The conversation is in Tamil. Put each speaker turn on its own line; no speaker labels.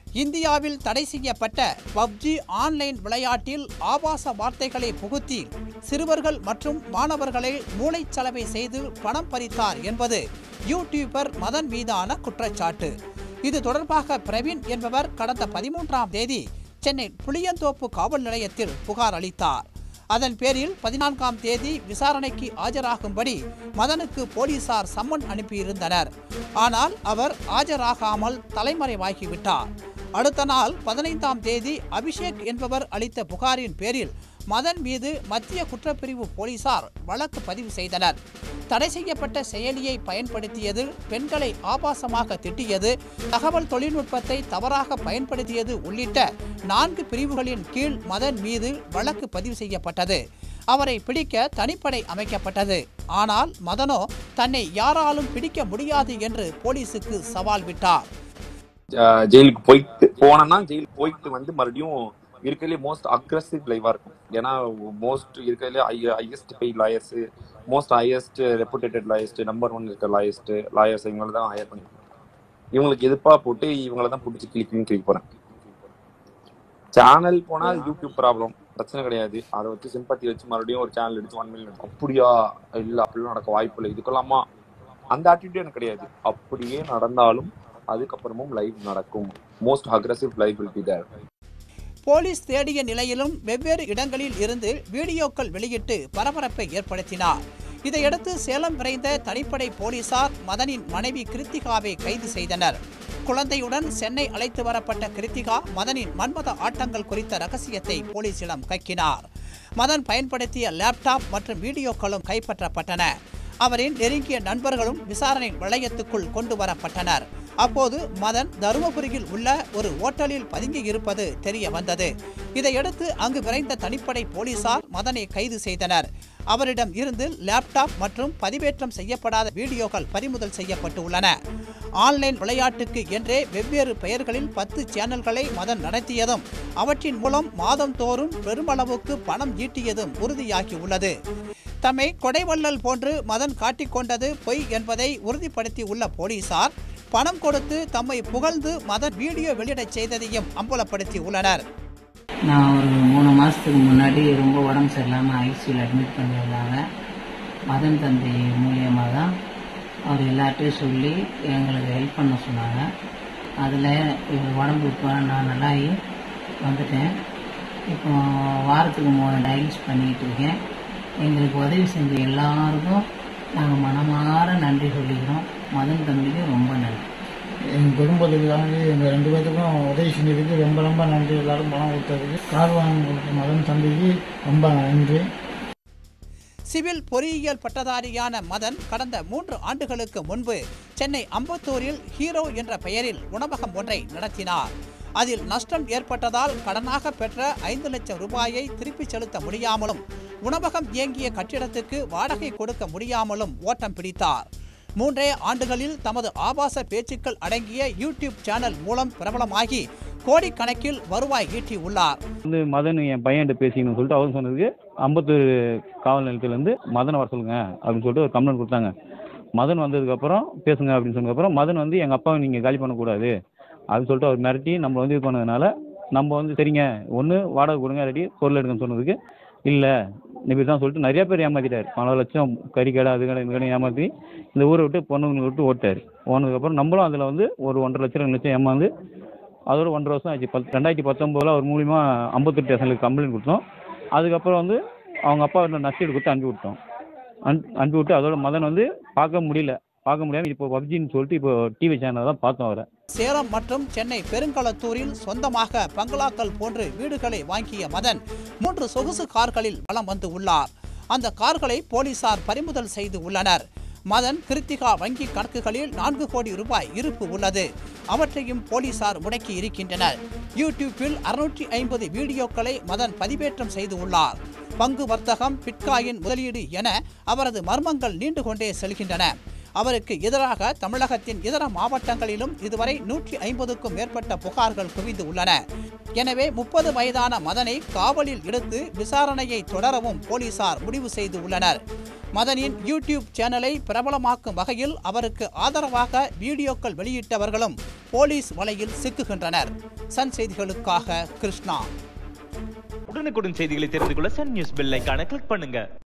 இந்தியாவில் தடை செய்யப்பட்ட பப்ஜி ஆன்லைன் விளையாட்டில் ஆபாச வார்த்தைகளை புகுத்தி சிறுவர்கள் மற்றும் மாணவர்களை மூளைச்சலவை செய்து பணம் பறித்தார் என்பது யூடியூபர் மதன் மீதான குற்றச்சாட்டு இது தொடர்பாக பிரவீன் என்பவர் கடந்த பதிமூன்றாம் தேதி சென்னை புளியந்தோப்பு காவல் நிலையத்தில் புகார் அளித்தார் அதன் பேரில் பதினான்காம் தேதி விசாரணைக்கு ஆஜராகும்படி மதனுக்கு போலீசார் சம்மன் அனுப்பியிருந்தனர் ஆனால் அவர் ஆஜராகாமல் தலைமறைவாகிவிட்டார் அடுத்த நாள் பதினைந்தாம் தேதி அபிஷேக் என்பவர் அளித்த புகாரின் பேரில் மதன் மீது மத்திய குற்றப்பிரிவு போலீசார் வழக்கு பதிவு செய்தனர் தடை செய்யப்பட்ட செயலியை பயன்படுத்தியது பெண்களை ஆபாசமாக திட்டியது தகவல் தொழில்நுட்பத்தை தவறாக பயன்படுத்தியது உள்ளிட்ட நான்கு பிரிவுகளின் கீழ் மதன் மீது வழக்கு பதிவு செய்யப்பட்டது அவரை பிடிக்க தனிப்படை அமைக்கப்பட்டது ஆனால் மதனோ தன்னை யாராலும் பிடிக்க முடியாது என்று போலீசுக்கு சவால் விட்டார்
அஹ் ஜெயிலுக்கு போயிட்டு போனேன்னா ஜெயிலுக்கு போயிட்டு வந்து மறுபடியும் இருக்கிறதுலே மோஸ்ட் அக்ரஸிவ் லைவா இருக்கும் ஏன்னா மோஸ்ட் இருக்கிறதுலே highest pay lawyers most highest reputated lawyers number one இருக்க லாயர்ஸ்ட் லாயர்ஸ் இவங்களை தான் ஹையர் பண்ணி இவங்களுக்கு எதிர்ப்பா போட்டு இவங்கள தான் பிடிச்சி கிளிக்கிங் கிளிக் போறேன் சேனல் போனா யூடியூப் ப்ராப்ளம் பிரச்சனை கிடையாது அதை வச்சு சிம்பத்தி வச்சு மறுபடியும் ஒரு சேனல் எடுத்து ஒன் மில்லியன் அப்படியா இல்ல அப்படிலாம் நடக்க வாய்ப்பு இல்லை இதுக்கெல்லாமா அந்த ஆட்டிடியூட் எனக்கு கிடையாது அப்படியே நடந்தாலும் அதுக்கப்புறமும் லைவ் நடக்கும் most aggressive live will be there
police தேடிய நிலையிலும் வெவ்வேறு இடங்களில் இருந்து வீடியோக்கள் வெளியிட்டு பரபரப்பை ஏற்படுத்தினார் இதையடுத்து சேலம் விரைந்த தனிப்படை போலீசார் மதனின் மனைவி கிருத்திகாவை கைது செய்தனர் குழந்தையுடன் சென்னை அழைத்து வரப்பட்ட கிருத்திகா மதனின் மன்மத ஆட்டங்கள் குறித்த ரகசியத்தை போலீசிடம் கக்கினார் மதன் பயன்படுத்திய லேப்டாப் மற்றும் வீடியோக்களும் கைப்பற்றப்பட்டன அவரின் நெருங்கிய நண்பர்களும் விசாரணை வளையத்துக்குள் கொண்டு வரப்பட்டனர் அப்போது மதன் தருமபுரியில் உள்ள ஒரு ஓட்டலில் பதுங்கி இருப்பது தெரிய வந்தது இதையடுத்து அங்கு விரைந்த தனிப்படை போலீசார் மதனை கைது செய்தனர் அவரிடம் இருந்து லேப்டாப் மற்றும் பதிவேற்றம் செய்யப்படாத வீடியோக்கள் பறிமுதல் செய்யப்பட்டு உள்ளன ஆன்லைன் விளையாட்டுக்கு என்றே வெவ்வேறு பெயர்களில் பத்து சேனல்களை மதன் நடத்தியதும் அவற்றின் மூலம் மாதந்தோறும் பெருமளவுக்கு பணம் ஈட்டியதும் உறுதியாகி உள்ளது தம்மை கொடைவள்ளல் போன்று மதன் காட்டிக்கொண்டது பொய் என்பதை உறுதிப்படுத்தி உள்ள போலீசார் பணம் கொடுத்து தம்மை புகழ்ந்து மதன் வீடியோ வெளியிடச் செய்ததையும் அம்பலப்படுத்தி உள்ளனர்
நான் ஒரு மூணு மாதத்துக்கு முன்னாடி ரொம்ப உடம்பு சரியில்லாமல் ஐசியூவில் அட்மிட் பண்ணியிருந்தாங்க மதன் தந்தை மூலியமாக தான் அவர் எல்லார்ட்டையும் சொல்லி எங்களுக்கு ஹெல்ப் பண்ண சொன்னாங்க அதில் இவர் உடம்பு இப்போ நான் நல்லாகி வந்துட்டேன் இப்போ வாரத்துக்கு மூணு டயலிஸ் பண்ணிகிட்டு இருக்கேன் எங்களுக்கு உதவி செஞ்ச எல்லாருக்கும் நாங்கள் மனமார நன்றி சொல்லிக்கிறோம் மதன் தம்பிக்கு ரொம்ப நன்றி
எங்கள் குடும்பத்துக்காக எங்கள் ரெண்டு பேத்துக்கும் உதவி செஞ்சதுக்கு ரொம்ப ரொம்ப நன்றி எல்லாரும் பணம் கொடுத்ததுக்கு கார் வாங்கி கொடுத்த மகன் தம்பிக்கு ரொம்ப நன்றி
சிவில் பொறியியல் பட்டதாரியான மதன் கடந்த மூன்று ஆண்டுகளுக்கு முன்பு சென்னை அம்பத்தூரில் ஹீரோ என்ற பெயரில் உணவகம் ஒன்றை நடத்தினார் அதில் நஷ்டம் ஏற்பட்டதால் கடனாக பெற்ற ஐந்து லட்சம் ரூபாயை திருப்பிச் செலுத்த முடியாமலும் உணவகம் இயங்கிய கட்டிடத்துக்கு வாடகை கொடுக்க முடியாமலும் ஓட்டம் பிடித்தார் மூன்றே ஆண்டுகளில் தமது ஆபாச பேச்சுக்கள் அடங்கிய யூடியூப் சேனல் மூலம் பிரபலமாகி கோடிக்கணக்கில் வருவாய் ஈட்டி உள்ளார்
வந்து மதன் என் பையன்கிட்ட பேசிக்கணும்னு சொல்லிட்டு அவர் சொன்னதுக்கு அம்பத்தூர் காவல் நிலையத்திலேருந்து மதனை வர சொல்லுங்க அப்படின்னு சொல்லிட்டு ஒரு கம்ப்ளைண்ட் கொடுத்தாங்க மதன் வந்ததுக்கப்புறம் பேசுங்க அப்படின்னு சொன்னதுக்கப்புறம் மதன் வந்து எங்கள் அப்பாவை நீங்கள் காலி பண்ணக்கூடாது அப்படின்னு சொல்லிட்டு அவர் மிரட்டி நம்மளை வந்து இது பண்ணதுனால நம்ம வந்து சரிங்க ஒன்று வாடகை கொடுங்க ரெடி பொருள் எடுங்கன்னு சொன்னதுக்கு இல்லை இப்படி தான் சொல்லிட்டு நிறைய பேர் ஏமாத்திட்டார் பல லட்சம் கறி கடை அது கடை இந்த கடை ஏமாற்றி இந்த ஊரை விட்டு பொண்ணுங்களை விட்டு ஓட்டார் போனதுக்கப்புறம் நம்மளும் அதில் வந்து ஒரு ஒன்றரை லட்சம் ரெண்டு லட்சம் ஏமாந்து அதோட ஒன்றரை வருஷம் ஆச்சு பத் ரெண்டாயிரத்தி பத்தொம்போதில் அவர் மூலிமா அம்பத்தூர் ஸ்டேஷனுக்கு கம்ப்ளைண்ட் கொடுத்தோம் அதுக்கப்புறம் வந்து அவங்க அப்பா வந்து நஷ்டீடு கொடுத்து அனுப்பி விட்டோம் அன் அனுப்பி விட்டு அதோட மதன் வந்து பார்க்க முடியல பார்க்க முடியாமல் இப்போ பப்ஜின்னு சொல்லிட்டு இப்போ டிவி சேனல் தான் பார்த்தோம் அவரை
சேலம் மற்றும் சென்னை பெருங்களத்தூரில் சொந்தமாக பங்களாக்கள் போன்று வீடுகளை வாங்கிய மதன் மூன்று சொகுசு கார்களில் வலம் வந்து உள்ளார் அந்த கார்களை போலீசார் பறிமுதல் செய்து உள்ளனர் மதன் கிருத்திகா வங்கி கணக்குகளில் நான்கு கோடி ரூபாய் இருப்பு உள்ளது அவற்றையும் போலீசார் முடக்கி இருக்கின்றனர் யூடியூப்பில் அறுநூற்றி ஐம்பது வீடியோக்களை மதன் பதிவேற்றம் செய்து உள்ளார் பங்கு வர்த்தகம் பிட்காயின் முதலீடு என அவரது மர்மங்கள் நீண்டு கொண்டே செல்கின்றன அவருக்கு எதிராக தமிழகத்தின் இதர மாவட்டங்களிலும் இதுவரை நூற்றி ஐம்பதுக்கும் மேற்பட்ட புகார்கள் குவிந்து உள்ளன எனவே முப்பது வயதான மதனை காவலில் எடுத்து விசாரணையை தொடரவும் போலீசார் முடிவு செய்து உள்ளனர் மதனின் யூடியூப் சேனலை பிரபலமாக்கும் வகையில் அவருக்கு ஆதரவாக வீடியோக்கள் வெளியிட்டவர்களும் போலீஸ் வலையில் சிக்குகின்றனர் சன் செய்திகளுக்காக கிருஷ்ணா
உடனுக்குடன் செய்திகளை தெரிந்து கொள்ள சன் நியூஸ் பெல் ஐகானை கிளிக் பண்ணுங்க